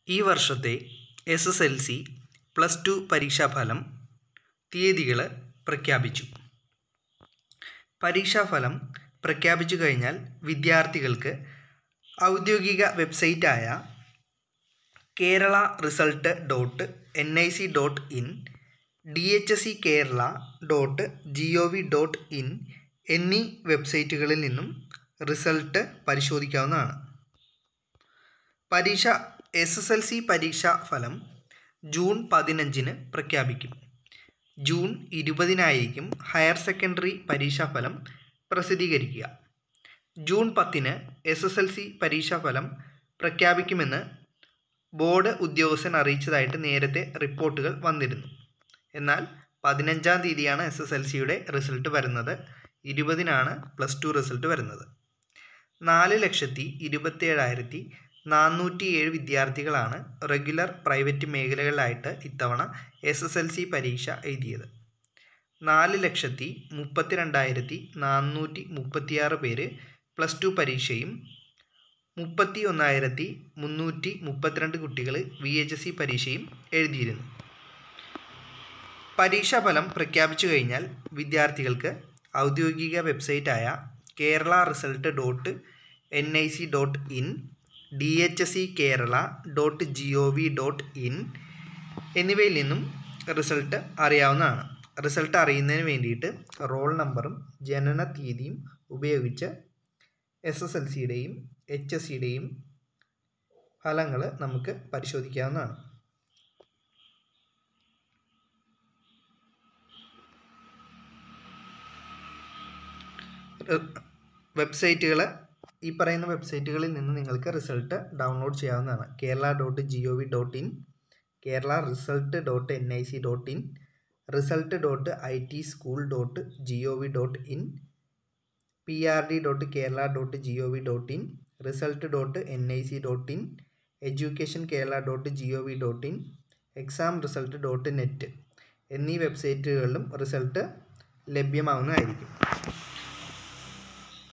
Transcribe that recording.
ഈ വർഷത്തെ S S L C plus two പരീക്ഷാഫലം തീയതികൾ പ്രഖ്യാപിച്ചു പരീക്ഷാഫലം പ്രഖ്യാപിച്ചു കഴിഞ്ഞാൽ വിദ്യാർത്ഥികൾക്ക് ഔദ്യോഗിക വെബ്സൈറ്റായ Kerala result dot N I C dot in D H S C Kerala dot G O V dot in എന്നീ വെബ്സൈറ്റുകളിൽ നിന്നും റിസൾട്ട് പരിശോധിക്കാവുന്നതാണ് പരീക്ഷ എസ് എസ് എൽ സി പരീക്ഷാ ഫലം ജൂൺ പതിനഞ്ചിന് പ്രഖ്യാപിക്കും ജൂൺ ഇരുപതിനായിരിക്കും ഹയർ സെക്കൻഡറി പരീക്ഷാഫലം പ്രസിദ്ധീകരിക്കുക ജൂൺ പത്തിന് എസ് എസ് എൽ സി പരീക്ഷാഫലം പ്രഖ്യാപിക്കുമെന്ന് ബോർഡ് ഉദ്യോഗസ്ഥൻ അറിയിച്ചതായിട്ട് നേരത്തെ റിപ്പോർട്ടുകൾ വന്നിരുന്നു എന്നാൽ പതിനഞ്ചാം തീയതിയാണ് എസ് എസ് എൽ സിയുടെ റിസൾട്ട് വരുന്നത് ഇരുപതിനാണ് പ്ലസ് ടു റിസൾട്ട് വരുന്നത് നാല് ലക്ഷത്തി ഇരുപത്തേഴായിരത്തി നാനൂറ്റി ഏഴ് വിദ്യാർത്ഥികളാണ് റെഗുലർ പ്രൈവറ്റ് മേഖലകളിലായിട്ട് ഇത്തവണ എസ് എസ് എൽ സി പരീക്ഷ എഴുതിയത് നാല് ലക്ഷത്തി മുപ്പത്തി രണ്ടായിരത്തി നാനൂറ്റി മുപ്പത്തിയാറ് പേര് പ്ലസ് ടു പരീക്ഷയും മുപ്പത്തി ഒന്നായിരത്തി മുന്നൂറ്റി മുപ്പത്തിരണ്ട് കുട്ടികൾ വി എച്ച് എസ് സി പരീക്ഷയും എഴുതിയിരുന്നു പരീക്ഷാഫലം പ്രഖ്യാപിച്ചു കഴിഞ്ഞാൽ വിദ്യാർത്ഥികൾക്ക് ഔദ്യോഗിക വെബ്സൈറ്റായ Kerala result dot N I C dot in D H S C Kerala dot G O V dot in എന്നിവയിൽ നിന്നും റിസൾട്ട് അറിയാവുന്നതാണ് റിസൾട്ട് അറിയുന്നതിന് വേണ്ടിയിട്ട് റോൾ നമ്പറും ജനന തീയതിയും ഉപയോഗിച്ച് എസ് എസ് എൽ സിയുടെയും എച്ച് എസ് സിയുടെയും ഫലങ്ങൾ നമുക്ക് പരിശോധിക്കാവുന്നതാണ് വെബ്സൈറ്റുകൾ ഈ പറയുന്ന വെബ്സൈറ്റുകളിൽ നിന്ന് നിങ്ങൾക്ക് റിസൾട്ട് ഡൗൺലോഡ് ചെയ്യാവുന്നതാണ് Kerala dot G O V dot in Kerala result dot N I C dot in result dot I T school dot G O V dot in P R D dot Kerala dot G O V dot in result dot N I C dot in education Kerala dot G O V dot in exam result dot net എന്നീ വെബ്സൈറ്റുകളിലും result ലഭ്യമാവുന്നതായിരിക്കും